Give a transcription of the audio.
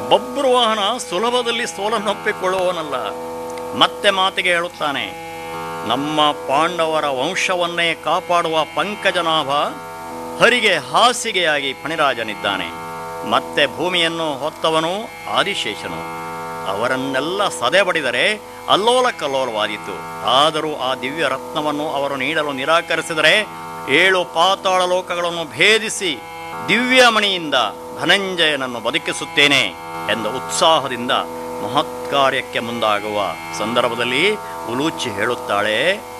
ಬಬ್ರುವಾಹನ ಸುಲಭದಲ್ಲಿ ಸೋಲನ್ನೊಪ್ಪಿಕೊಳ್ಳುವವನಲ್ಲ ಮತ್ತೆ ಮಾತಿಗೆ ಹೇಳುತ್ತಾನೆ ನಮ್ಮ ಪಾಂಡವರ ವಂಶವನ್ನೇ ಕಾಪಾಡುವ ಪಂಕಜನಾಭ ಹರಿಗೆ ಹಾಸಿಗೆಯಾಗಿ ಫಣಿರಾಜನಿದ್ದಾನೆ ಮತ್ತೆ ಭೂಮಿಯನ್ನು ಹೊತ್ತವನು ಆದಿಶೇಷನು ಅವರನ್ನೆಲ್ಲ ಸದೆಬಡಿದರೆ ಅಲ್ಲೋಲ ಕಲ್ಲೋಲವಾದೀತು ಆದರೂ ಆ ದಿವ್ಯ ರತ್ನವನ್ನು ಅವರು ನೀಡಲು ನಿರಾಕರಿಸಿದರೆ ಏಳು ಪಾತಾಳ ಲೋಕಗಳನ್ನು ಭೇದಿಸಿ ದಿವ್ಯಮಣಿಯಿಂದ ಧನಂಜಯನನ್ನು ಬದುಕಿಸುತ್ತೇನೆ ಎಂದ ಉತ್ಸಾಹದಿಂದ ಮಹತ್ ಕಾರ್ಯಕ್ಕೆ ಮುಂದಾಗುವ ಸಂದರ್ಭದಲ್ಲಿ ಉಲೂಚಿ ಹೇಳುತ್ತಾಳೆ